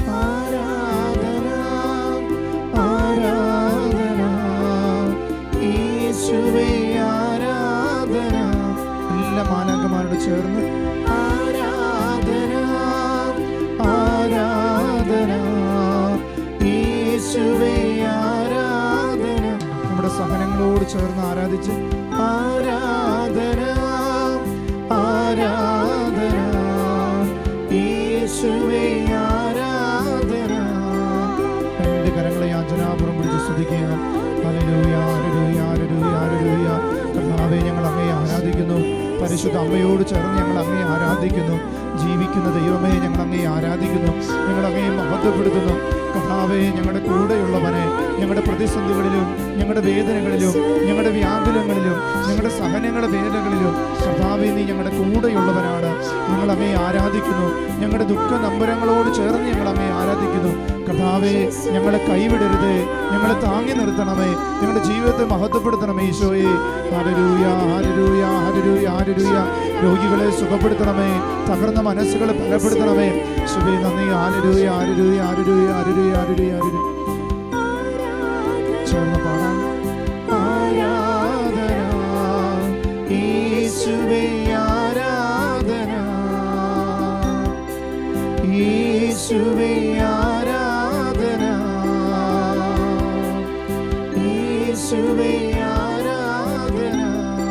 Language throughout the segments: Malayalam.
ആരാധന ആരാധന യേശുവേ ആരാധന എല്ലാ മാലാകമാരോട് ചേർന്ന് ആരാധന ആരാധന യേശുവേ ആരാധന നമ്മുടെ സഹനങ്ങളോട് ചേർന്ന് ആരാധിച്ച് ആരാധന ആരാധന യേശുവേ ആരാധന രണ്ട് കരങ്ങളെ യാചനാപുറം പിടിച്ച് സ്തുതിക്കുക ഹല്ലേലൂയ ഹല്ലേലൂയ ഹല്ലേലൂയ ഹല്ലേലൂയ കർത്താവേ ഞങ്ങൾ അങ്ങയെ ആരാധിക്കുന്നു പരിശുദ്ധ അമ്മയോട് ചേർന്ന് ഞങ്ങൾ അങ്ങയെ ആരാധിക്കുന്നു ജീവിക്കുന്ന ദൈവമേ ഞങ്ങൾ അങ്ങയെ ആരാധിക്കുന്നു ഞങ്ങൾ അങ്ങയെ മഹത്വപ്പെടുത്തുന്നു കർത്താവേ ഞങ്ങളുടെ കൂടെയുള്ളവനെ ഞങ്ങളുടെ പ്രതിസന്ധികളിലും ഞങ്ങളുടെ വേദനകളിലും ഞങ്ങളുടെ വ്യാകുലങ്ങളിലും ഞങ്ങളുടെ സഹനങ്ങളുടെ വേദനകളിലും കർത്താവേ നീ ഞങ്ങളുടെ കൂടെയുള്ളവനാണ് ഞങ്ങൾ അങ്ങയെ ആരാധിക്കുന്നു ഞങ്ങളുടെ ദുഃഖ നമ്പരങ്ങളോട് ചേർന്ന് ഞങ്ങൾ അങ്ങയെ ആരാധിക്കുന്നു കർത്താവേ ഞങ്ങളെ കൈവിടരുതേ ഞങ്ങളെ താങ്ങി നിർത്തണമേ ഞങ്ങളുടെ ജീവിതത്തെ മഹത്വപ്പെടുത്തണമേ ഈശോയെ ഹരരൂയ ഹരരൂയ ഹരരൂയ ഹരരൂയ രോഗികളെ സുഖപ്പെടുത്തണമേ തകർന്ന മനസ്സുകളെ ബലപ്പെടുത്തണമേ ശുഭേ നന്ദി ആരരൂയ ആരരൂയ ആരരൂയ ആരരൂയ ആരരൂയ ആരരൂയ ചേർന്ന് പാടാം ആരാധന യേശുവേ ആരാധന യേശുവേ ആരാധന യേശുവേ ആരാധന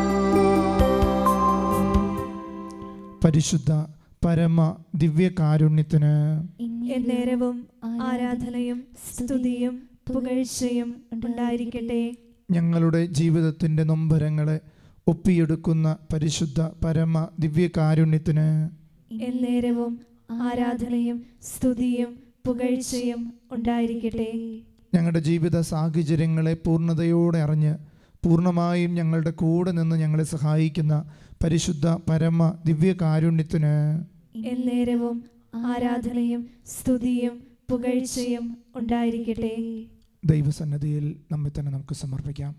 പരിശുദ്ധ പരമ ദിവ്യകാരുണ്യത്തിന് എന്നേരവും ആരാധനയും സ്തുതിയും പുകഴ്ചയും ഉണ്ടായിരിക്കട്ടെ ഞങ്ങളുടെ ജീവിതത്തിൻ്റെ നൊമ്പരങ്ങളെ ഒപ്പിയെടുക്കുന്ന പരിശുദ്ധ പരമ ദിവ്യകാരുണ്യത്തിന് എന്നേരവും ആരാധനയും സ്തുതിയും പുകഴ്ചയും ഉണ്ടായിരിക്കട്ടെ ഞങ്ങളുടെ ജീവിത സാഹചര്യങ്ങളെ പൂർണ്ണതയോടെ അറിഞ്ഞ് പൂർണ്ണമായും ഞങ്ങളുടെ കൂടെ നിന്ന് ഞങ്ങളെ സഹായിക്കുന്ന പരിശുദ്ധ പരമ ദിവ്യകാരുണ്യത്തിന് എന്നേരവും ആരാധനയും സ്തുതിയും പുകഴ്ചയും ഉണ്ടായിരിക്കട്ടെ ദൈവസന്നദ്ധിയിൽ നമ്മെ തന്നെ നമുക്ക് സമർപ്പിക്കാം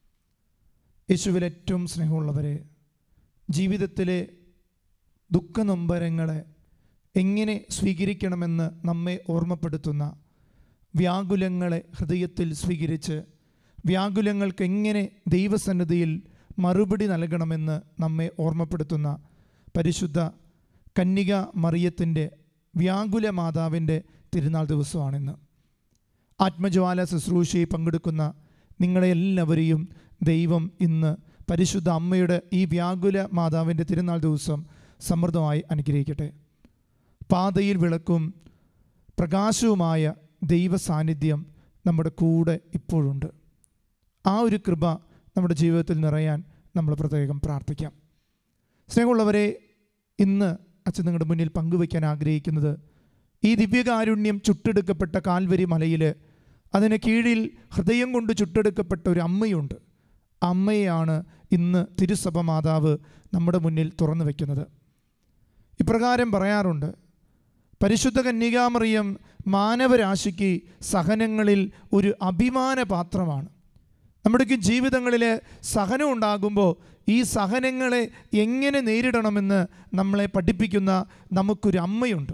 യേശുവിൽ ഏറ്റവും സ്നേഹമുള്ളവരെ ജീവിതത്തിലെ ദുഃഖനൊമ്പരങ്ങളെ എങ്ങനെ സ്വീകരിക്കണമെന്ന് നമ്മെ ഓർമ്മപ്പെടുത്തുന്ന വ്യാകുലങ്ങളെ ഹൃദയത്തിൽ സ്വീകരിച്ച് വ്യാകുലങ്ങൾക്ക് എങ്ങനെ ദൈവസന്നിധിയിൽ മറുപടി നൽകണമെന്ന് നമ്മെ ഓർമ്മപ്പെടുത്തുന്ന പരിശുദ്ധ കന്യക മറിയത്തിൻ്റെ വ്യാകുല മാതാവിൻ്റെ തിരുനാൾ ദിവസമാണിന്ന് ആത്മജ്വാല ശുശ്രൂഷയിൽ പങ്കെടുക്കുന്ന നിങ്ങളെ എല്ലാവരെയും ദൈവം ഇന്ന് പരിശുദ്ധ അമ്മയുടെ ഈ വ്യാകുല മാതാവിൻ്റെ തിരുനാൾ ദിവസം സമൃദ്ധമായി അനുഗ്രഹിക്കട്ടെ പാതയിൽ വിളക്കും പ്രകാശവുമായ ദൈവ സാന്നിധ്യം നമ്മുടെ കൂടെ ഇപ്പോഴുണ്ട് ആ ഒരു കൃപ നമ്മുടെ ജീവിതത്തിൽ നിറയാൻ നമ്മൾ പ്രത്യേകം പ്രാർത്ഥിക്കാം സ്നേഹമുള്ളവരെ ഇന്ന് അച്ഛൻ നിങ്ങളുടെ മുന്നിൽ പങ്കുവയ്ക്കാൻ ആഗ്രഹിക്കുന്നത് ഈ ദിവ്യകാരുണ്യം ചുട്ടെടുക്കപ്പെട്ട കാൽവരി മലയിൽ അതിന് കീഴിൽ ഹൃദയം കൊണ്ട് ചുട്ടെടുക്കപ്പെട്ട ഒരു അമ്മയുണ്ട് ആ അമ്മയെയാണ് ഇന്ന് തിരുസഭ മാതാവ് നമ്മുടെ മുന്നിൽ തുറന്നു വയ്ക്കുന്നത് ഇപ്രകാരം പറയാറുണ്ട് പരിശുദ്ധ കന്യകാമറിയം മാനവരാശിക്ക് സഹനങ്ങളിൽ ഒരു അഭിമാന പാത്രമാണ് നമ്മുടെയൊക്കെ ജീവിതങ്ങളിൽ സഹനം ഉണ്ടാകുമ്പോൾ ഈ സഹനങ്ങളെ എങ്ങനെ നേരിടണമെന്ന് നമ്മളെ പഠിപ്പിക്കുന്ന നമുക്കൊരു അമ്മയുണ്ട്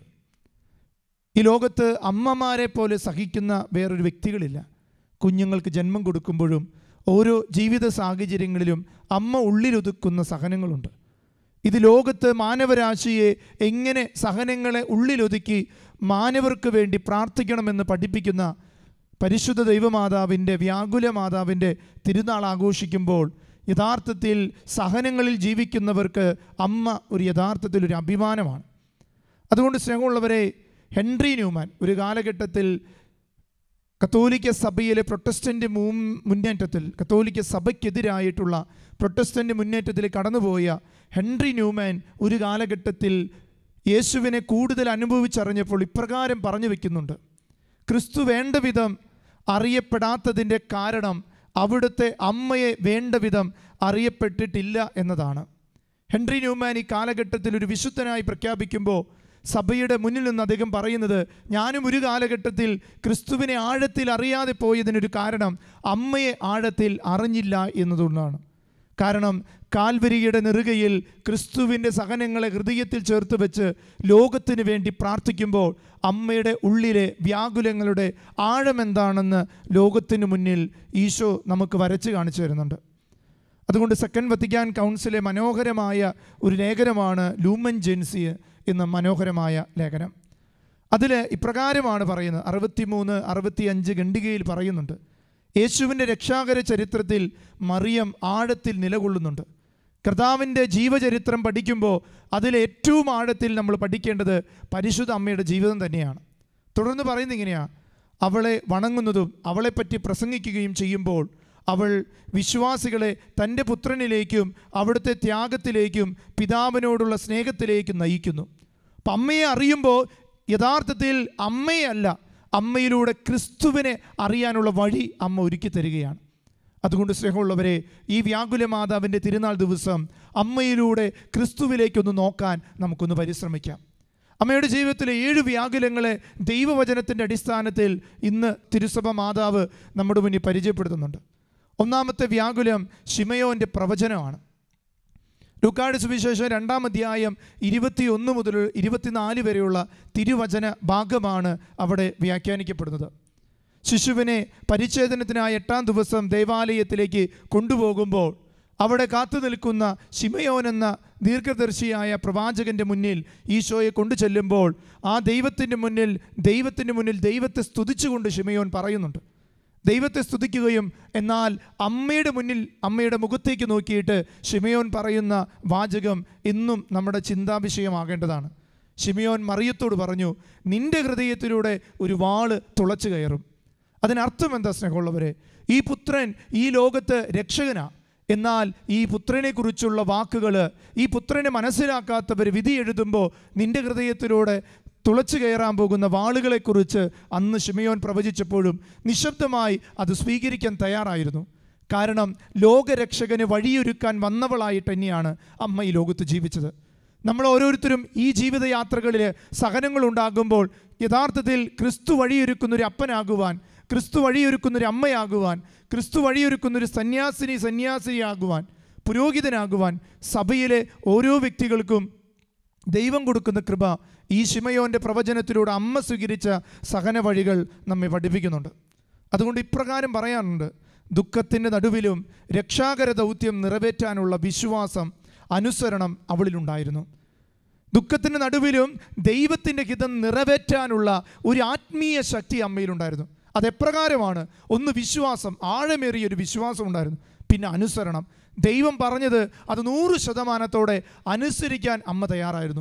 ഈ ലോകത്ത് അമ്മമാരെ പോലെ സഹിക്കുന്ന വേറൊരു വ്യക്തികളില്ല കുഞ്ഞുങ്ങൾക്ക് ജന്മം കൊടുക്കുമ്പോഴും ഓരോ ജീവിത സാഹചര്യങ്ങളിലും അമ്മ ഉള്ളിലൊതുക്കുന്ന സഹനങ്ങളുണ്ട് ഇത് ലോകത്ത് മാനവരാശിയെ എങ്ങനെ സഹനങ്ങളെ ഉള്ളിലൊതുക്കി മാനവർക്ക് വേണ്ടി പ്രാർത്ഥിക്കണമെന്ന് പഠിപ്പിക്കുന്ന പരിശുദ്ധ ദൈവമാതാവിൻ്റെ വ്യാകുല മാതാവിൻ്റെ തിരുനാൾ ആഘോഷിക്കുമ്പോൾ യഥാർത്ഥത്തിൽ സഹനങ്ങളിൽ ജീവിക്കുന്നവർക്ക് അമ്മ ഒരു യഥാർത്ഥത്തിൽ ഒരു അഭിമാനമാണ് അതുകൊണ്ട് സ്നേഹമുള്ളവരെ ഹെൻറി ന്യൂമാൻ ഒരു കാലഘട്ടത്തിൽ കത്തോലിക്ക സഭയിലെ പ്രൊട്ടസ്റ്റൻ്റ് മുന്നേറ്റത്തിൽ കത്തോലിക്ക സഭയ്ക്കെതിരായിട്ടുള്ള പ്രൊട്ടസ്റ്റൻ്റ് മുന്നേറ്റത്തിൽ കടന്നുപോയ ഹെൻറി ന്യൂമാൻ ഒരു കാലഘട്ടത്തിൽ യേശുവിനെ കൂടുതൽ അനുഭവിച്ചറിഞ്ഞപ്പോൾ ഇപ്രകാരം പറഞ്ഞു വെക്കുന്നുണ്ട് ക്രിസ്തു വേണ്ട വിധം അറിയപ്പെടാത്തതിൻ്റെ കാരണം അവിടുത്തെ അമ്മയെ വേണ്ട വിധം അറിയപ്പെട്ടിട്ടില്ല എന്നതാണ് ഹെൻറി ന്യൂമാൻ ഈ കാലഘട്ടത്തിൽ ഒരു വിശുദ്ധനായി പ്രഖ്യാപിക്കുമ്പോൾ സഭയുടെ മുന്നിൽ നിന്ന് അദ്ദേഹം പറയുന്നത് ഞാനും ഒരു കാലഘട്ടത്തിൽ ക്രിസ്തുവിനെ ആഴത്തിൽ അറിയാതെ പോയതിനൊരു കാരണം അമ്മയെ ആഴത്തിൽ അറിഞ്ഞില്ല എന്നതുകൊണ്ടാണ് കാരണം കാൽവരിയുടെ നെറുകയിൽ ക്രിസ്തുവിൻ്റെ സഹനങ്ങളെ ഹൃദയത്തിൽ ചേർത്ത് വെച്ച് ലോകത്തിന് വേണ്ടി പ്രാർത്ഥിക്കുമ്പോൾ അമ്മയുടെ ഉള്ളിലെ വ്യാകുലങ്ങളുടെ ആഴമെന്താണെന്ന് ലോകത്തിന് മുന്നിൽ ഈശോ നമുക്ക് വരച്ച് കാണിച്ചു തരുന്നുണ്ട് അതുകൊണ്ട് സെക്കൻഡ് വത്തിക്കാൻ കൗൺസിലെ മനോഹരമായ ഒരു ലേഖനമാണ് ലൂമൻ ജെൻസി എന്ന മനോഹരമായ ലേഖനം അതിൽ ഇപ്രകാരമാണ് പറയുന്നത് അറുപത്തിമൂന്ന് അറുപത്തിയഞ്ച് ഖണ്ഡികയിൽ പറയുന്നുണ്ട് യേശുവിൻ്റെ രക്ഷാകര ചരിത്രത്തിൽ മറിയം ആഴത്തിൽ നിലകൊള്ളുന്നുണ്ട് കർത്താവിൻ്റെ ജീവചരിത്രം പഠിക്കുമ്പോൾ അതിൽ ഏറ്റവും ആഴത്തിൽ നമ്മൾ പഠിക്കേണ്ടത് പരിശുദ്ധ അമ്മയുടെ ജീവിതം തന്നെയാണ് തുടർന്ന് പറയുന്നത് ഇങ്ങനെയാണ് അവളെ വണങ്ങുന്നതും അവളെപ്പറ്റി പ്രസംഗിക്കുകയും ചെയ്യുമ്പോൾ അവൾ വിശ്വാസികളെ തൻ്റെ പുത്രനിലേക്കും അവിടുത്തെ ത്യാഗത്തിലേക്കും പിതാവിനോടുള്ള സ്നേഹത്തിലേക്കും നയിക്കുന്നു അപ്പം അമ്മയെ അറിയുമ്പോൾ യഥാർത്ഥത്തിൽ അമ്മയല്ല അമ്മയിലൂടെ ക്രിസ്തുവിനെ അറിയാനുള്ള വഴി അമ്മ ഒരുക്കി തരികയാണ് അതുകൊണ്ട് സ്നേഹമുള്ളവരെ ഈ വ്യാകുല മാതാവിൻ്റെ തിരുനാൾ ദിവസം അമ്മയിലൂടെ ക്രിസ്തുവിലേക്കൊന്ന് നോക്കാൻ നമുക്കൊന്ന് പരിശ്രമിക്കാം അമ്മയുടെ ജീവിതത്തിലെ ഏഴ് വ്യാകുലങ്ങളെ ദൈവവചനത്തിൻ്റെ അടിസ്ഥാനത്തിൽ ഇന്ന് തിരുസഭ മാതാവ് നമ്മുടെ മുന്നിൽ പരിചയപ്പെടുത്തുന്നുണ്ട് ഒന്നാമത്തെ വ്യാകുലം ഷിമയോൻ്റെ പ്രവചനമാണ് ലൂക്കാട് സുവിശേഷം രണ്ടാം അധ്യായം ഇരുപത്തിയൊന്ന് മുതൽ ഇരുപത്തിനാല് വരെയുള്ള തിരുവചന ഭാഗമാണ് അവിടെ വ്യാഖ്യാനിക്കപ്പെടുന്നത് ശിശുവിനെ പരിച്ഛേദനത്തിനായി എട്ടാം ദിവസം ദേവാലയത്തിലേക്ക് കൊണ്ടുപോകുമ്പോൾ അവിടെ കാത്തു നിൽക്കുന്ന ശിമയോൻ എന്ന ദീർഘദർശിയായ പ്രവാചകന്റെ മുന്നിൽ ഈശോയെ കൊണ്ടു ചെല്ലുമ്പോൾ ആ ദൈവത്തിൻ്റെ മുന്നിൽ ദൈവത്തിൻ്റെ മുന്നിൽ ദൈവത്തെ സ്തുതിച്ചുകൊണ്ട് ശിമയോൻ പറയുന്നുണ്ട് ദൈവത്തെ സ്തുതിക്കുകയും എന്നാൽ അമ്മയുടെ മുന്നിൽ അമ്മയുടെ മുഖത്തേക്ക് നോക്കിയിട്ട് ഷിമയോൻ പറയുന്ന വാചകം ഇന്നും നമ്മുടെ ചിന്താവിഷയമാകേണ്ടതാണ് ഷിമയോൻ മറിയത്തോട് പറഞ്ഞു നിന്റെ ഹൃദയത്തിലൂടെ ഒരു വാള് തുളച്ചു കയറും അതിനർത്ഥം എന്താ സ്നേഹമുള്ളവരെ ഈ പുത്രൻ ഈ ലോകത്ത് രക്ഷകനാ എന്നാൽ ഈ പുത്രനെക്കുറിച്ചുള്ള വാക്കുകൾ ഈ പുത്രനെ മനസ്സിലാക്കാത്തവർ വിധി എഴുതുമ്പോൾ നിന്റെ ഹൃദയത്തിലൂടെ തുളച്ചു കയറാൻ പോകുന്ന വാളുകളെക്കുറിച്ച് അന്ന് ഷിമയോൻ പ്രവചിച്ചപ്പോഴും നിശബ്ദമായി അത് സ്വീകരിക്കാൻ തയ്യാറായിരുന്നു കാരണം ലോകരക്ഷകന് വഴിയൊരുക്കാൻ വന്നവളായിട്ട് തന്നെയാണ് അമ്മ ഈ ലോകത്ത് ജീവിച്ചത് നമ്മൾ ഓരോരുത്തരും ഈ ജീവിതയാത്രകളിൽ സഹനങ്ങളുണ്ടാകുമ്പോൾ യഥാർത്ഥത്തിൽ ക്രിസ്തു വഴിയൊരുക്കുന്ന ഒരു അപ്പനാകുവാൻ ക്രിസ്തു വഴിയൊരുക്കുന്ന ഒരു അമ്മയാകുവാൻ ക്രിസ്തു വഴിയൊരുക്കുന്ന ഒരു സന്യാസിനി സന്യാസിനിയാകുവാൻ പുരോഹിതനാകുവാൻ സഭയിലെ ഓരോ വ്യക്തികൾക്കും ദൈവം കൊടുക്കുന്ന കൃപ ഈ ശിമയോൻ്റെ പ്രവചനത്തിലൂടെ അമ്മ സ്വീകരിച്ച സഹന വഴികൾ നമ്മെ പഠിപ്പിക്കുന്നുണ്ട് അതുകൊണ്ട് ഇപ്രകാരം പറയാറുണ്ട് ദുഃഖത്തിൻ്റെ നടുവിലും രക്ഷാകര ദൗത്യം നിറവേറ്റാനുള്ള വിശ്വാസം അനുസരണം അവളിലുണ്ടായിരുന്നു ദുഃഖത്തിൻ്റെ നടുവിലും ദൈവത്തിൻ്റെ ഹിതം നിറവേറ്റാനുള്ള ഒരു ആത്മീയ ശക്തി അമ്മയിലുണ്ടായിരുന്നു അതെപ്രകാരമാണ് ഒന്ന് വിശ്വാസം ആഴമേറിയ ഒരു വിശ്വാസം ഉണ്ടായിരുന്നു പിന്നെ അനുസരണം ദൈവം പറഞ്ഞത് അത് നൂറ് ശതമാനത്തോടെ അനുസരിക്കാൻ അമ്മ തയ്യാറായിരുന്നു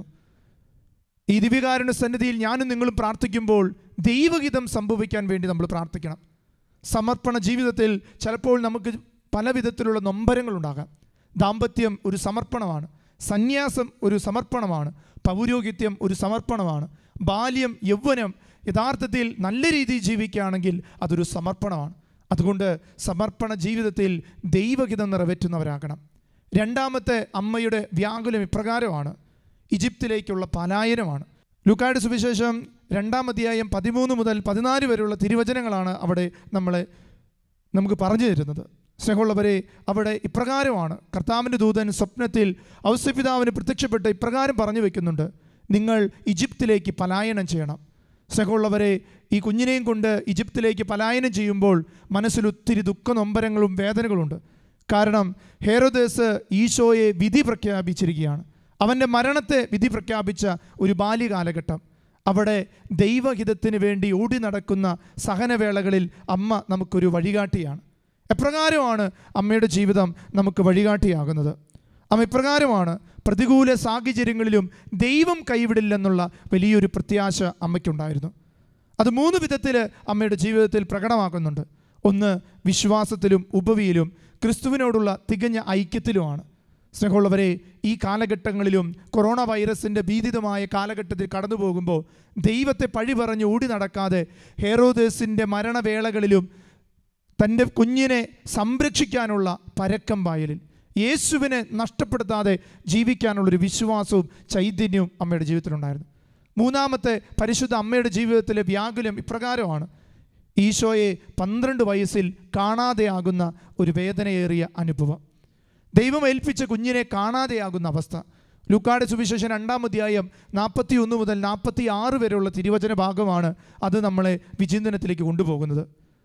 ഈ ദിവ്യകാരുണ്യ സന്നിധിയിൽ ഞാനും നിങ്ങളും പ്രാർത്ഥിക്കുമ്പോൾ ദൈവഹിതം സംഭവിക്കാൻ വേണ്ടി നമ്മൾ പ്രാർത്ഥിക്കണം സമർപ്പണ ജീവിതത്തിൽ ചിലപ്പോൾ നമുക്ക് പല വിധത്തിലുള്ള നൊമ്പരങ്ങളുണ്ടാകാം ദാമ്പത്യം ഒരു സമർപ്പണമാണ് സന്യാസം ഒരു സമർപ്പണമാണ് പൗരോഹിത്യം ഒരു സമർപ്പണമാണ് ബാല്യം യൗവനം യഥാർത്ഥത്തിൽ നല്ല രീതിയിൽ ജീവിക്കുകയാണെങ്കിൽ അതൊരു സമർപ്പണമാണ് അതുകൊണ്ട് സമർപ്പണ ജീവിതത്തിൽ ദൈവഹിതം നിറവേറ്റുന്നവരാകണം രണ്ടാമത്തെ അമ്മയുടെ വ്യാകുലം ഇപ്രകാരമാണ് ഈജിപ്തിലേക്കുള്ള പലായനമാണ് ലുക്കായുടെ സുവിശേഷം രണ്ടാം അധ്യായം പതിമൂന്ന് മുതൽ പതിനാല് വരെയുള്ള തിരുവചനങ്ങളാണ് അവിടെ നമ്മളെ നമുക്ക് പറഞ്ഞു തരുന്നത് സ്നേഹമുള്ളവരെ അവിടെ ഇപ്രകാരമാണ് കർത്താവിൻ്റെ ദൂതൻ സ്വപ്നത്തിൽ ഔസപിതാവിന് പ്രത്യക്ഷപ്പെട്ട് ഇപ്രകാരം പറഞ്ഞു വെക്കുന്നുണ്ട് നിങ്ങൾ ഈജിപ്തിലേക്ക് പലായനം ചെയ്യണം സ്നേഹമുള്ളവരെ ഈ കുഞ്ഞിനെയും കൊണ്ട് ഈജിപ്തിലേക്ക് പലായനം ചെയ്യുമ്പോൾ മനസ്സിൽ ഒത്തിരി ദുഃഖ നൊമ്പരങ്ങളും വേദനകളുണ്ട് കാരണം ഹേറോദേസ് ഈശോയെ വിധി പ്രഖ്യാപിച്ചിരിക്കുകയാണ് അവൻ്റെ മരണത്തെ വിധി പ്രഖ്യാപിച്ച ഒരു ബാല്യകാലഘട്ടം അവിടെ ദൈവഹിതത്തിന് വേണ്ടി ഓടി നടക്കുന്ന സഹനവേളകളിൽ അമ്മ നമുക്കൊരു വഴികാട്ടിയാണ് എപ്രകാരമാണ് അമ്മയുടെ ജീവിതം നമുക്ക് വഴികാട്ടിയാകുന്നത് അമ്മ ഇപ്രകാരമാണ് പ്രതികൂല സാഹചര്യങ്ങളിലും ദൈവം കൈവിടില്ലെന്നുള്ള വലിയൊരു പ്രത്യാശ അമ്മയ്ക്കുണ്ടായിരുന്നു അത് മൂന്ന് വിധത്തിൽ അമ്മയുടെ ജീവിതത്തിൽ പ്രകടമാക്കുന്നുണ്ട് ഒന്ന് വിശ്വാസത്തിലും ഉപവിയിലും ക്രിസ്തുവിനോടുള്ള തികഞ്ഞ ഐക്യത്തിലുമാണ് സ്നേഹമുള്ളവരെ ഈ കാലഘട്ടങ്ങളിലും കൊറോണ വൈറസിൻ്റെ ഭീതിതമായ കാലഘട്ടത്തിൽ കടന്നു പോകുമ്പോൾ ദൈവത്തെ പഴി പറഞ്ഞ് ഓടി നടക്കാതെ ഹേറോദേസിൻ്റെ മരണവേളകളിലും തൻ്റെ കുഞ്ഞിനെ സംരക്ഷിക്കാനുള്ള പരക്കം പായലിൽ യേശുവിനെ നഷ്ടപ്പെടുത്താതെ ജീവിക്കാനുള്ളൊരു വിശ്വാസവും ചൈതന്യവും അമ്മയുടെ ജീവിതത്തിലുണ്ടായിരുന്നു മൂന്നാമത്തെ പരിശുദ്ധ അമ്മയുടെ ജീവിതത്തിലെ വ്യാകുലം ഇപ്രകാരമാണ് ഈശോയെ പന്ത്രണ്ട് വയസ്സിൽ കാണാതെയാകുന്ന ഒരു വേദനയേറിയ അനുഭവം ദൈവം ഏൽപ്പിച്ച കുഞ്ഞിനെ കാണാതെയാകുന്ന അവസ്ഥ ലൂക്കാട് സുവിശേഷം രണ്ടാം അധ്യായം നാൽപ്പത്തി ഒന്ന് മുതൽ നാൽപ്പത്തി ആറ് വരെയുള്ള തിരുവചന ഭാഗമാണ് അത് നമ്മളെ വിചിന്തനത്തിലേക്ക് കൊണ്ടുപോകുന്നത്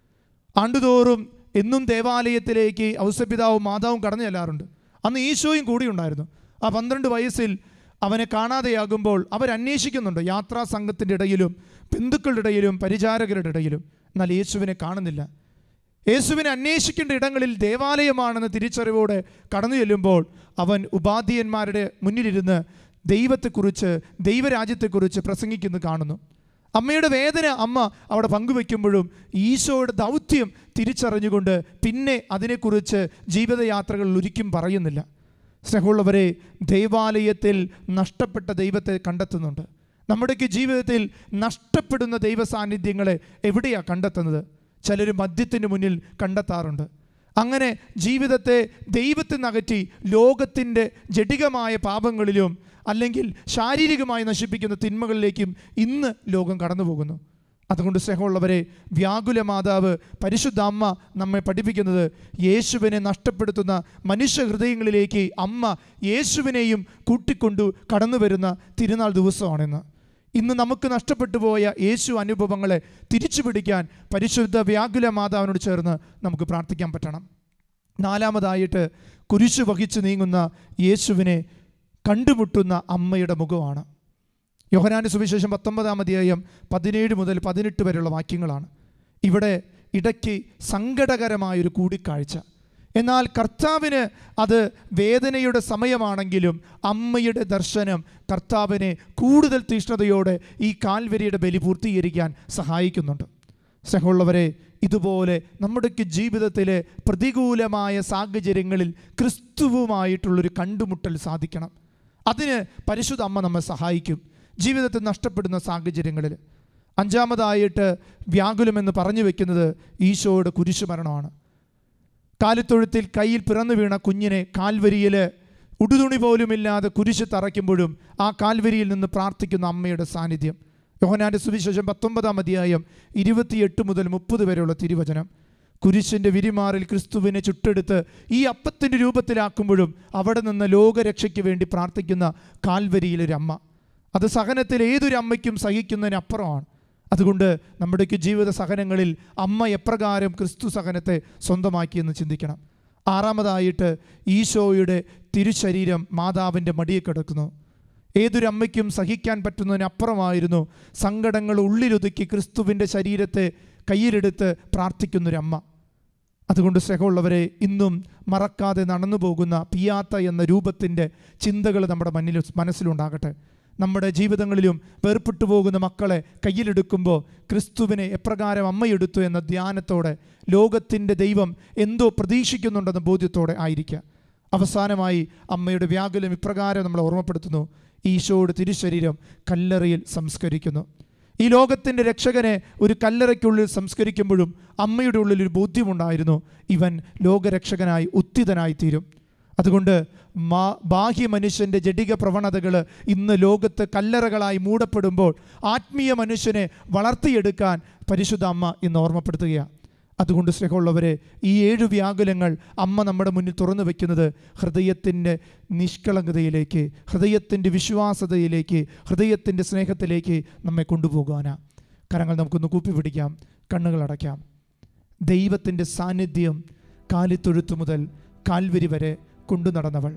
ആണ്ടുതോറും എന്നും ദേവാലയത്തിലേക്ക് ഔസപിതാവും മാതാവും കടന്നു ചെല്ലാറുണ്ട് അന്ന് ഈശോയും കൂടി ഉണ്ടായിരുന്നു ആ പന്ത്രണ്ട് വയസ്സിൽ അവനെ കാണാതെയാകുമ്പോൾ അവരന്വേഷിക്കുന്നുണ്ട് യാത്രാ സംഘത്തിൻ്റെ ഇടയിലും ബന്ധുക്കളുടെ ഇടയിലും പരിചാരകരുടെ ഇടയിലും എന്നാൽ യേശുവിനെ കാണുന്നില്ല യേശുവിനെ അന്വേഷിക്കേണ്ട ഇടങ്ങളിൽ ദേവാലയമാണെന്ന് തിരിച്ചറിവോടെ കടന്നു ചെല്ലുമ്പോൾ അവൻ ഉപാധ്യന്മാരുടെ മുന്നിലിരുന്ന് ദൈവത്തെക്കുറിച്ച് ദൈവരാജ്യത്തെക്കുറിച്ച് പ്രസംഗിക്കുന്നു കാണുന്നു അമ്മയുടെ വേദന അമ്മ അവിടെ പങ്കുവെക്കുമ്പോഴും ഈശോയുടെ ദൗത്യം തിരിച്ചറിഞ്ഞുകൊണ്ട് പിന്നെ അതിനെക്കുറിച്ച് ജീവിതയാത്രകളിൽ ഒരിക്കലും പറയുന്നില്ല സ്നേഹമുള്ളവരെ ദൈവാലയത്തിൽ നഷ്ടപ്പെട്ട ദൈവത്തെ കണ്ടെത്തുന്നുണ്ട് നമ്മുടെയൊക്കെ ജീവിതത്തിൽ നഷ്ടപ്പെടുന്ന ദൈവ സാന്നിധ്യങ്ങളെ എവിടെയാണ് കണ്ടെത്തുന്നത് ചിലർ മദ്യത്തിന് മുന്നിൽ കണ്ടെത്താറുണ്ട് അങ്ങനെ ജീവിതത്തെ ദൈവത്തിൽ നിന്നകറ്റി ലോകത്തിൻ്റെ ജഡികമായ പാപങ്ങളിലും അല്ലെങ്കിൽ ശാരീരികമായി നശിപ്പിക്കുന്ന തിന്മകളിലേക്കും ഇന്ന് ലോകം കടന്നു പോകുന്നു അതുകൊണ്ട് സ്നേഹമുള്ളവരെ വ്യാകുല മാതാവ് പരിശുദ്ധ അമ്മ നമ്മെ പഠിപ്പിക്കുന്നത് യേശുവിനെ നഷ്ടപ്പെടുത്തുന്ന മനുഷ്യ ഹൃദയങ്ങളിലേക്ക് അമ്മ യേശുവിനെയും കൂട്ടിക്കൊണ്ടു കടന്നു വരുന്ന തിരുനാൾ ദിവസമാണെന്ന് ഇന്ന് നമുക്ക് നഷ്ടപ്പെട്ടു പോയ യേശു അനുഭവങ്ങളെ തിരിച്ചു പിടിക്കാൻ പരിശുദ്ധ വ്യാകുല മാതാവിനോട് ചേർന്ന് നമുക്ക് പ്രാർത്ഥിക്കാൻ പറ്റണം നാലാമതായിട്ട് കുരിശു വഹിച്ചു നീങ്ങുന്ന യേശുവിനെ കണ്ടുമുട്ടുന്ന അമ്മയുടെ മുഖമാണ് യോഹനാന്റെ സുവിശേഷം പത്തൊമ്പതാം അധ്യായം പതിനേഴ് മുതൽ പതിനെട്ട് വരെയുള്ള വാക്യങ്ങളാണ് ഇവിടെ ഇടയ്ക്ക് സങ്കടകരമായൊരു കൂടിക്കാഴ്ച എന്നാൽ കർത്താവിന് അത് വേദനയുടെ സമയമാണെങ്കിലും അമ്മയുടെ ദർശനം കർത്താവിനെ കൂടുതൽ തീഷ്ണതയോടെ ഈ കാൽവരിയുടെ ബലി പൂർത്തീകരിക്കാൻ സഹായിക്കുന്നുണ്ട് സ്നേഹമുള്ളവരെ ഇതുപോലെ നമ്മുടെയൊക്കെ ജീവിതത്തിലെ പ്രതികൂലമായ സാഹചര്യങ്ങളിൽ ക്രിസ്തുവുമായിട്ടുള്ളൊരു കണ്ടുമുട്ടൽ സാധിക്കണം അതിന് പരിശുദ്ധ അമ്മ നമ്മെ സഹായിക്കും ജീവിതത്തിൽ നഷ്ടപ്പെടുന്ന സാഹചര്യങ്ങളിൽ അഞ്ചാമതായിട്ട് വ്യാകുലമെന്ന് പറഞ്ഞു വെക്കുന്നത് ഈശോയുടെ കുരിശുമരണമാണ് കാലിത്തൊഴുത്തിൽ കയ്യിൽ പിറന്നു വീണ കുഞ്ഞിനെ കാൽവരിയിൽ ഉടുതുണി പോലുമില്ലാതെ കുരിശ് തറയ്ക്കുമ്പോഴും ആ കാൽവരിയിൽ നിന്ന് പ്രാർത്ഥിക്കുന്ന അമ്മയുടെ സാന്നിധ്യം യോഹനാന്റെ സുവിശേഷം പത്തൊമ്പതാം അധ്യായം ഇരുപത്തിയെട്ട് മുതൽ മുപ്പത് വരെയുള്ള തിരുവചനം കുരിശിൻ്റെ വിരിമാറിൽ ക്രിസ്തുവിനെ ചുട്ടെടുത്ത് ഈ അപ്പത്തിൻ്റെ രൂപത്തിലാക്കുമ്പോഴും അവിടെ നിന്ന് ലോകരക്ഷയ്ക്ക് വേണ്ടി പ്രാർത്ഥിക്കുന്ന കാൽവരിയിലൊരു അമ്മ അത് സഹനത്തിൽ ഏതൊരു അമ്മയ്ക്കും സഹിക്കുന്നതിനപ്പുറമാണ് അതുകൊണ്ട് നമ്മുടെയൊക്കെ ജീവിത സഹനങ്ങളിൽ അമ്മ എപ്രകാരം ക്രിസ്തു സഹനത്തെ സ്വന്തമാക്കിയെന്ന് ചിന്തിക്കണം ആറാമതായിട്ട് ഈശോയുടെ തിരുശരീരം മാതാവിൻ്റെ മടിയിൽ കിടക്കുന്നു ഏതൊരു അമ്മയ്ക്കും സഹിക്കാൻ പറ്റുന്നതിനപ്പുറമായിരുന്നു സങ്കടങ്ങൾ ഉള്ളിലൊതുക്കി ക്രിസ്തുവിൻ്റെ ശരീരത്തെ കയ്യിലെടുത്ത് പ്രാർത്ഥിക്കുന്നൊരമ്മ അതുകൊണ്ട് സ്നേഹമുള്ളവരെ ഇന്നും മറക്കാതെ നടന്നു പോകുന്ന പിയാത്ത എന്ന രൂപത്തിൻ്റെ ചിന്തകൾ നമ്മുടെ മണ്ണിൽ മനസ്സിലുണ്ടാകട്ടെ നമ്മുടെ ജീവിതങ്ങളിലും വേർപെട്ടു പോകുന്ന മക്കളെ കയ്യിലെടുക്കുമ്പോൾ ക്രിസ്തുവിനെ എപ്രകാരം അമ്മയെടുത്തു എന്ന ധ്യാനത്തോടെ ലോകത്തിൻ്റെ ദൈവം എന്തോ പ്രതീക്ഷിക്കുന്നുണ്ടെന്ന ബോധ്യത്തോടെ ആയിരിക്കുക അവസാനമായി അമ്മയുടെ വ്യാകുലം ഇപ്രകാരം നമ്മളെ ഓർമ്മപ്പെടുത്തുന്നു ഈശോയുടെ തിരുശരീരം കല്ലറയിൽ സംസ്കരിക്കുന്നു ഈ ലോകത്തിൻ്റെ രക്ഷകനെ ഒരു കല്ലറയ്ക്കുള്ളിൽ സംസ്കരിക്കുമ്പോഴും അമ്മയുടെ ഉള്ളിൽ ഒരു ബോധ്യമുണ്ടായിരുന്നു ഇവൻ ലോകരക്ഷകനായി ഉത്തിതനായി തീരും അതുകൊണ്ട് മാ ബാഹ്യ മനുഷ്യൻ്റെ ജഡിക പ്രവണതകൾ ഇന്ന് ലോകത്ത് കല്ലറകളായി മൂടപ്പെടുമ്പോൾ ആത്മീയ മനുഷ്യനെ വളർത്തിയെടുക്കാൻ പരിശുദ്ധ അമ്മ ഇന്ന് ഓർമ്മപ്പെടുത്തുകയാണ് അതുകൊണ്ട് സ്നേഹമുള്ളവരെ ഈ ഏഴു വ്യാകുലങ്ങൾ അമ്മ നമ്മുടെ മുന്നിൽ തുറന്നു വെക്കുന്നത് ഹൃദയത്തിൻ്റെ നിഷ്കളങ്കതയിലേക്ക് ഹൃദയത്തിൻ്റെ വിശ്വാസതയിലേക്ക് ഹൃദയത്തിൻ്റെ സ്നേഹത്തിലേക്ക് നമ്മെ കൊണ്ടുപോകാനാണ് കരങ്ങൾ നമുക്കൊന്ന് കൂപ്പി പിടിക്കാം കണ്ണുകൾ അടയ്ക്കാം ദൈവത്തിൻ്റെ സാന്നിധ്യം കാലിത്തൊഴുത്തു മുതൽ കാൽവരി വരെ കൊണ്ടു നടന്നവൾ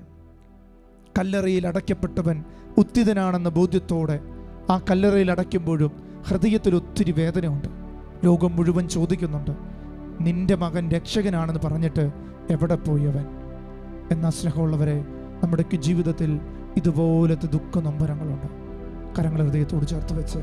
കല്ലറയിൽ അടയ്ക്കപ്പെട്ടവൻ ഉത്തിതനാണെന്ന ബോധ്യത്തോടെ ആ കല്ലറയിൽ അടയ്ക്കുമ്പോഴും ഹൃദയത്തിൽ ഒത്തിരി വേദനയുണ്ട് ലോകം മുഴുവൻ ചോദിക്കുന്നുണ്ട് നിന്റെ മകൻ രക്ഷകനാണെന്ന് പറഞ്ഞിട്ട് എവിടെ പോയി അവൻ എന്നാ സ്നേഹമുള്ളവരെ നമ്മുടെയൊക്കെ ജീവിതത്തിൽ ഇതുപോലത്തെ ദുഃഖ നൊമ്പരങ്ങളുണ്ട് കരങ്ങൾ ഹൃദയത്തോട് ചേർത്ത് വെച്ച്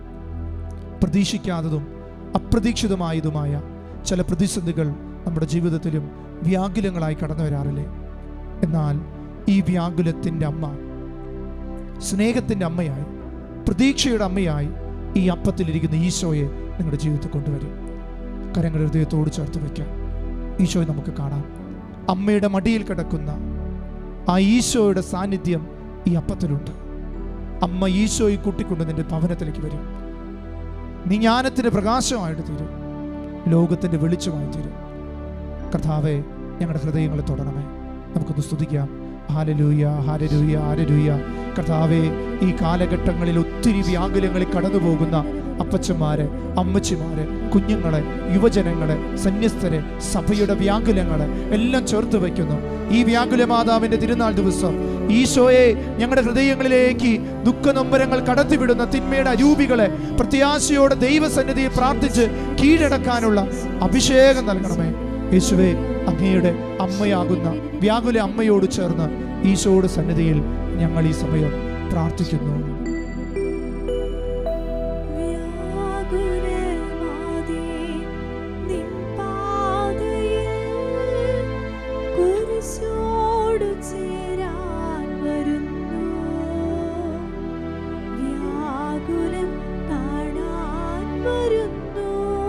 പ്രതീക്ഷിക്കാത്തതും അപ്രതീക്ഷിതമായതുമായ ചില പ്രതിസന്ധികൾ നമ്മുടെ ജീവിതത്തിലും വ്യാകുലങ്ങളായി കടന്നു വരാറില്ലേ എന്നാൽ ഈ വ്യാകുലത്തിൻ്റെ അമ്മ സ്നേഹത്തിൻ്റെ അമ്മയായി പ്രതീക്ഷയുടെ അമ്മയായി ഈ അപ്പത്തിലിരിക്കുന്ന ഈശോയെ നിങ്ങളുടെ ജീവിതത്തിൽ കൊണ്ടുവരും കരങ്ങൾ ഹൃദയത്തോട് ചേർത്ത് വയ്ക്കാം ഈശോയെ നമുക്ക് കാണാം അമ്മയുടെ മടിയിൽ കിടക്കുന്ന ആ ഈശോയുടെ സാന്നിധ്യം ഈ അപ്പത്തിലുണ്ട് അമ്മ ഈശോയെ കൂട്ടിക്കൊണ്ട് നിന്റെ ഭവനത്തിലേക്ക് വരും നീ ജ്ഞാനത്തിൻ്റെ പ്രകാശമായിട്ട് തീരും ലോകത്തിൻ്റെ വെളിച്ചമായി തീരും കർത്താവെ ഞങ്ങളുടെ ഹൃദയങ്ങളെ തൊടണമേ നമുക്കൊന്ന് സ്തുതിക്കാം ഹാലലൂയ ഹാലലൂയ ഹാലലൂയ കർത്താവെ ഈ കാലഘട്ടങ്ങളിൽ ഒത്തിരി വ്യാകുലങ്ങളിൽ കടന്നു പോകുന്ന അപ്പച്ചന്മാര് അമ്മച്ചിമാര് കുഞ്ഞുങ്ങളെ യുവജനങ്ങളെ സന്യസ്തരെ സഭയുടെ വ്യാകുലങ്ങളെ എല്ലാം ചേർത്ത് വയ്ക്കുന്നു ഈ വ്യാകുല മാതാവിന്റെ തിരുനാൾ ദിവസം ഈശോയെ ഞങ്ങളുടെ ഹൃദയങ്ങളിലേക്ക് ദുഃഖനൊമ്പരങ്ങൾ കടത്തിവിടുന്ന തിന്മയുടെ അരൂപികളെ പ്രത്യാശയോടെ ദൈവസന്നിധിയിൽ പ്രാർത്ഥിച്ച് കീഴടക്കാനുള്ള അഭിഷേകം നൽകണമേ യേശുവെ അങ്ങയുടെ അമ്മയാകുന്ന വ്യാകുല അമ്മയോട് ചേർന്ന് ഈശോയുടെ സന്നിധിയിൽ ഞങ്ങൾ ഈ സമയം പ്രാർത്ഥിക്കുന്നു വ്യാകുലമാതേ നിൻ പാതയിൽ കുരിശോടു ചേരാൻ വരുന്നു വ്യാകുലം കാണാൻ വരുന്നു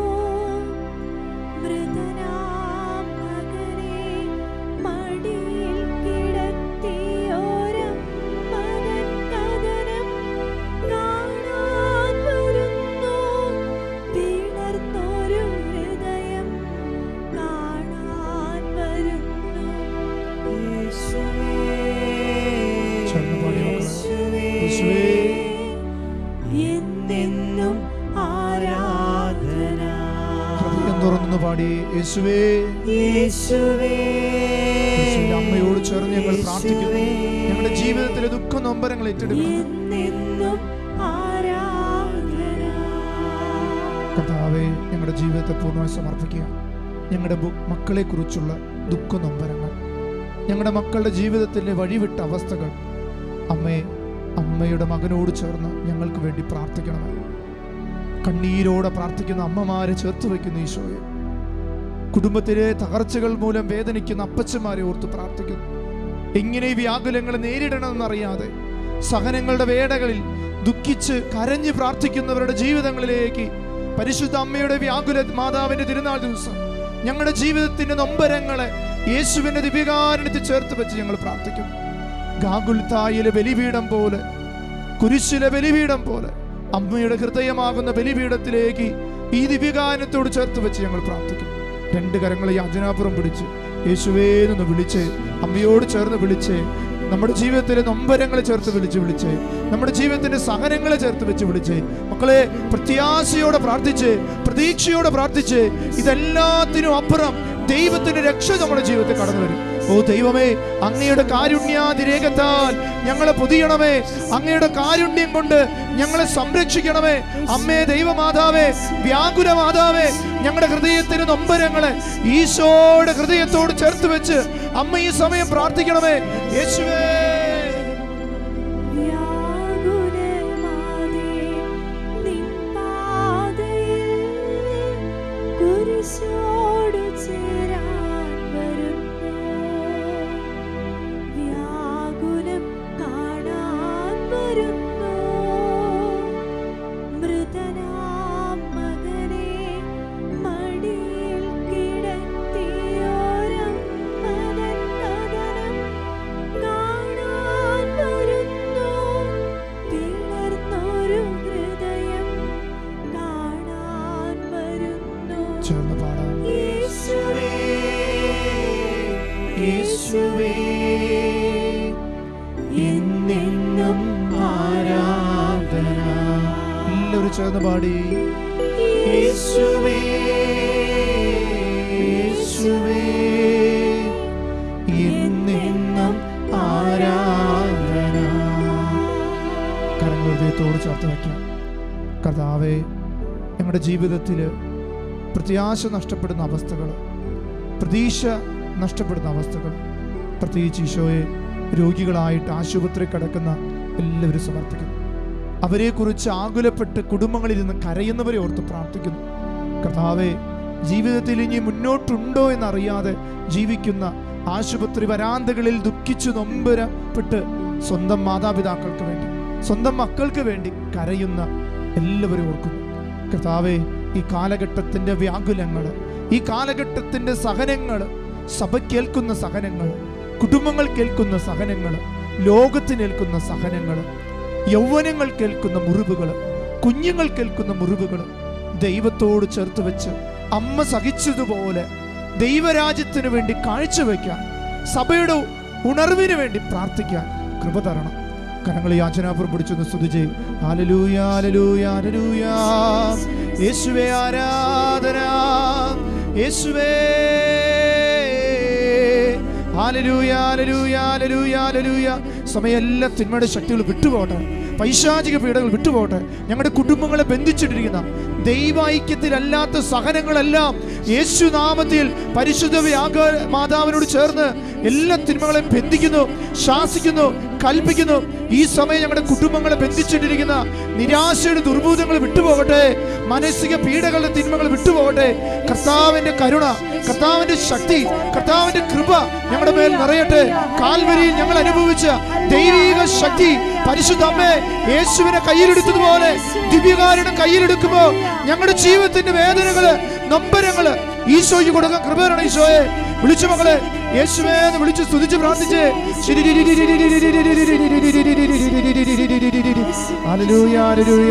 മൃതനാം മകനെ മടിയിൽ കിടത്തിയോരം മകൻ കഥനം കാണാൻ വരുന്നു പിളർന്നൊരു ഹൃദയം കാണാൻ വരുന്നു ചേർന്ന് പാടി മക്കളെ. യേശുവേ എന്നെന്നും ആരാധന ഹൃദയം തുറന്നു പാടി യേശുവേ യേശുവിന്റെ അമ്മയോട് ചേർന്ന് ഞങ്ങൾ പ്രാർത്ഥിക്കുന്നു ഞങ്ങളുടെ ജീവിതത്തിലെ ദുഃഖ നൊമ്പരങ്ങൾ ഏറ്റെടുക്കണം എന്നെന്നും ആരാധന കർത്താവെ ഞങ്ങളുടെ ജീവിതത്തെ പൂർണ്ണമായി സമർപ്പിക്കുക ഞങ്ങളുടെ മക്കളെ കുറിച്ചുള്ള ദുഃഖ നൊമ്പരങ്ങൾ ഞങ്ങളുടെ മക്കളുടെ ജീവിതത്തിലെ വഴിവിട്ട അവസ്ഥകൾ അമ്മയെ അമ്മയുടെ മകനോട് ചേർന്ന് ഞങ്ങൾക്ക് വേണ്ടി പ്രാർത്ഥിക്കണമേ കണ്ണീരോടെ പ്രാർത്ഥിക്കുന്ന അമ്മമാരെ ചേർത്ത് വയ്ക്കുന്ന ഈശോയെ കുടുംബത്തിലെ തകർച്ചകൾ മൂലം വേദനിക്കുന്ന അപ്പച്ചന്മാരെ ഓർത്ത് പ്രാർത്ഥിക്കുന്നു എങ്ങനെ ഈ വ്യാകുലങ്ങൾ നേരിടണമെന്നറിയാതെ സഹനങ്ങളുടെ വേടകളിൽ ദുഃഖിച്ച് കരഞ്ഞ് പ്രാർത്ഥിക്കുന്നവരുടെ ജീവിതങ്ങളിലേക്ക് പരിശുദ്ധ അമ്മയുടെ വ്യാകുല മാതാവിന്റെ തിരുനാൾ ദിവസം ഞങ്ങളുടെ ജീവിതത്തിന്റെ നൊമ്പരങ്ങളെ യേശുവിന്റെ ദിവ്യകാരണത്തിൽ ചേർത്ത് വെച്ച് ഞങ്ങൾ പ്രാർത്ഥിക്കുന്നു ഗാഗുൽത്തായിലെ ബലിപീഠം പോലെ കുരിശിലെ ബലിപീഠം പോലെ അമ്മയുടെ ഹൃദയമാകുന്ന ബലിപീഠത്തിലേക്ക് ഈ ദിവ്യഗാനത്തോട് ചേർത്ത് വെച്ച് ഞങ്ങൾ പ്രാർത്ഥിക്കും രണ്ട് കരങ്ങളെ യാചനാപുറം പിടിച്ച് യേശുവേ നിന്ന് വിളിച്ച് അമ്മയോട് ചേർന്ന് വിളിച്ച് നമ്മുടെ ജീവിതത്തിലെ നൊമ്പരങ്ങളെ ചേർത്ത് വിളിച്ച് വിളിച്ച് നമ്മുടെ ജീവിതത്തിന്റെ സഹനങ്ങളെ ചേർത്ത് വെച്ച് വിളിച്ച് മക്കളെ പ്രത്യാശയോടെ പ്രാർത്ഥിച്ച് പ്രതീക്ഷയോടെ പ്രാർത്ഥിച്ച് ഇതെല്ലാത്തിനും അപ്പുറം ദൈവത്തിന്റെ രക്ഷ നമ്മുടെ ജീവിതത്തിൽ കടന്നു വരും ഓ ദൈവമേ അങ്ങയുടെ കാരുണ്യാതിരേകത്താൽ ഞങ്ങളെ പൊതിയണമേ അങ്ങയുടെ കാരുണ്യം കൊണ്ട് ഞങ്ങളെ സംരക്ഷിക്കണമേ അമ്മേ ദൈവമാതാവേ വ്യാകുല മാതാവേ ഞങ്ങളുടെ ഹൃദയത്തിന് നൊമ്പരങ്ങളെ ഈശോയുടെ ഹൃദയത്തോട് ചേർത്ത് വെച്ച് അമ്മ ഈ സമയം പ്രാർത്ഥിക്കണമേ യേശുവേ വ്യാകുലമാതേ നിൻ പാതയിൽ കുരിശോടു ചേരാൻ വരുന്നു വ്യാകുലം കാണാൻ വരുന്നു മൃതനാം മകനെ മടിയിൽ കിടത്തിയോരം മകൻ കഥനം കാണാൻ വരുന്നു പിളർന്നൊരു ഹൃദയം കാണാൻ വരുന്നു ചേർന്ന് പാടാം യേശുവേ യേശുവേ എന്നെന്നും ആരാധന എല്ലാവരും ചേർന്ന് പാടി യേശുവേ യേശുവേ എന്നെന്നും ആരാധന കരങ്ങൾ ഹൃദയത്തോട് ചേർത്ത് വയ്ക്കാം കർത്താവെ ഞങ്ങളുടെ ജീവിതത്തിൽ പ്രത്യാശ നഷ്ടപ്പെടുന്ന അവസ്ഥകൾ പ്രതീക്ഷ നഷ്ടപ്പെടുന്ന അവസ്ഥകൾ പ്രത്യേകിച്ച് ഈശോയെ രോഗികളായിട്ട് ആശുപത്രി കിടക്കുന്ന എല്ലാവരും സമർപ്പിക്കുന്നു അവരെക്കുറിച്ച് ആകുലപ്പെട്ട് കുടുംബങ്ങളിൽ നിന്ന് കരയുന്നവരെ ഓർത്ത് പ്രാർത്ഥിക്കുന്നു കർത്താവെ ജീവിതത്തിൽ ഇനി മുന്നോട്ടുണ്ടോ എന്നറിയാതെ ജീവിക്കുന്ന ആശുപത്രി വരാന്തകളിൽ ദുഃഖിച്ചു നൊമ്പരപ്പെട്ട് സ്വന്തം മാതാപിതാക്കൾക്ക് വേണ്ടി സ്വന്തം മക്കൾക്ക് വേണ്ടി കരയുന്ന എല്ലാവരും ഓർക്കുന്നു കർത്താവെ ഈ കാലഘട്ടത്തിന്റെ വ്യാകുലങ്ങൾ ഈ കാലഘട്ടത്തിന്റെ സഹനങ്ങൾ സഭ കേൾക്കുന്ന സഹനങ്ങൾ കുടുംബങ്ങൾ കേൾക്കുന്ന സഹനങ്ങൾ ലോകത്തിനേൽക്കുന്ന സഹനങ്ങൾ യൗവനങ്ങൾ കേൾക്കുന്ന മുറിവുകൾ കുഞ്ഞുങ്ങൾ കേൾക്കുന്ന മുറിവുകൾ ദൈവത്തോട് ചേർത്ത് വെച്ച് അമ്മ സഹിച്ചതുപോലെ ദൈവരാജ്യത്തിന് വേണ്ടി കാഴ്ചവെക്കാൻ സഭയുടെ ഉണർവിന് വേണ്ടി പ്രാർത്ഥിക്കാൻ കൃപ തരണം കരങ്ങൾ യാചനാപുരം പിടിച്ചൊന്ന് സ്തുതിച്ച് ഹല്ലേലൂയ ഹല്ലേലൂയ ഹല്ലേലൂയ യേശുവേ ആരാധന യേശുവേ ഹല്ലേലൂയ ഹല്ലേലൂയ ഹല്ലേലൂയ ഹല്ലേലൂയ സമയം എല്ലാ തിന്മയുടെ ശക്തികൾ വിട്ടുപോകട്ടെ പൈശാചിക പീഡകൾ വിട്ടുപോകട്ടെ ഞങ്ങളുടെ കുടുംബങ്ങളെ ബന്ധിച്ചിട്ടിരിക്കുന്ന ദൈവൈക്യത്തിലല്ലാത്ത സഹനങ്ങളെല്ലാം യേശുനാമത്തിൽ പരിശുദ്ധ വ്യാഗ മാതാവിനോട് ചേർന്ന് എല്ലാ തിന്മകളെയും ബന്ധിക്കുന്നു ശാസിക്കുന്നു കൽപ്പിക്കുന്നു ഈ സമയം ഞങ്ങളുടെ കുടുംബങ്ങളെ ബന്ധിച്ചിട്ടിരിക്കുന്ന നിരാശയുടെ ദുർഭൂതങ്ങൾ വിട്ടുപോകട്ടെ മാനസിക പീഡകളുടെ തിന്മകൾ വിട്ടുപോകട്ടെ കർത്താവിന്റെ കരുണ കർത്താവിന്റെ ശക്തി കർത്താവിന്റെ കൃപ ഞങ്ങളുടെ മേൽ നിറയട്ടെ കാൽവരിയിൽ ഞങ്ങൾ അനുഭവിച്ച ദൈവിക ശക്തി പരിശുദ്ധ അമ്മേ യേശുവിനെ കയ്യിലെടുത്തതുപോലെ ദിവ്യകാരുടെ കയ്യിലെടുക്കുമ്പോൾ ഞങ്ങളുടെ ജീവിതത്തിന്റെ വേദനകള് നൊമ്പരങ്ങള് ഈശോയ്ക്ക് കൊടുക്കാൻ കൃപ തരണം ഈശോയെ വിളിച്ചു മക്കളെ യേശുവേ എന്ന് വിളിച്ച് സ്തുതിച്ച് പ്രാർത്ഥിച്ച് ഹല്ലേലൂയ ഹല്ലേലൂയ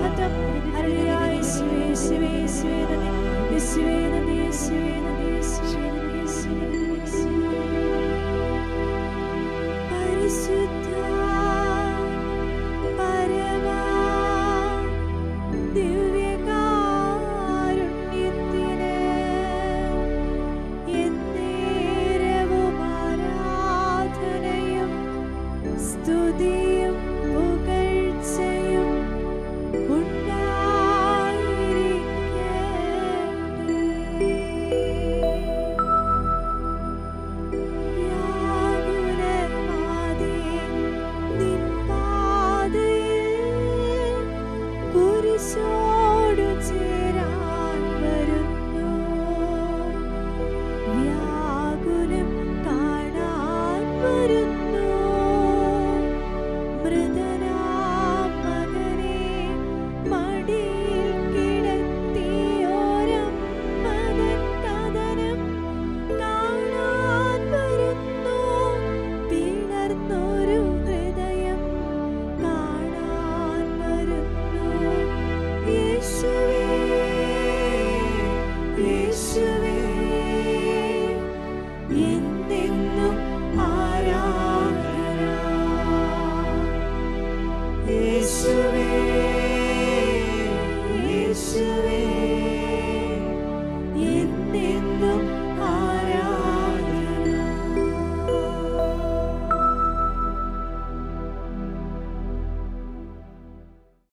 ആരാധന